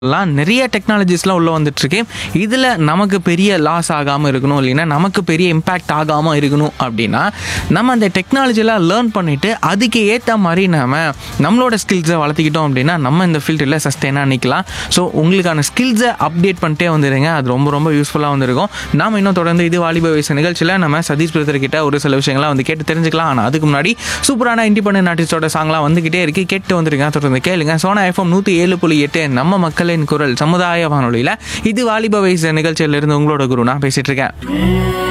எல்லாம் நிறைய டெக்னாலஜிஸ்லாம் உள்ளே வந்துட்டுருக்கு இதில் நமக்கு பெரிய லாஸ் ஆகாமல் இருக்கணும் இல்லைன்னா நமக்கு பெரிய இம்பேக்ட் ஆகாமல் இருக்கணும் அப்படின்னா நம்ம அந்த டெக்னாலஜிலாம் லேர்ன் பண்ணிவிட்டு அதுக்கு ஏற்ற மாதிரி நம்ம நம்மளோட ஸ்கில்ஸை வளர்த்திக்கிட்டோம் அப்படின்னா நம்ம இந்த ஃபீல்டில் சஸ்டெயினாக நிற்கலாம் ஸோ உங்களுக்கான ஸ்கில்ஸை அப்டேட் பண்ணிட்டே வந்துடுங்க அது ரொம்ப ரொம்ப யூஸ்ஃபுல்லாக வந்திருக்கும் நாம இன்னும் தொடர்ந்து இது வாலிப வயசு நிகழ்ச்சியில் நம்ம சதீஷ் பிரதர் கிட்ட ஒரு சில விஷயங்கள்லாம் வந்து கேட்டு தெரிஞ்சுக்கலாம் ஆனால் அதுக்கு முன்னாடி சூப்பரான இண்டிபெண்டன்ட் ஆர்டிஸ்டோட சாங்லாம் வந்துகிட்டே இருக்கு கேட்டு வந்துருங்க தொடர்ந்து கேளுங்க சோனா எஃப்எம் நூற்றி ஏழு புள்ளி எட்டு நம்ம மக்களின் குரல் சமுதாய வானொலியில் இது வாலிப வயசு நிகழ்ச்சியிலிருந்து உங்களோட குரு நான் பேசிட்டு இருக்கேன்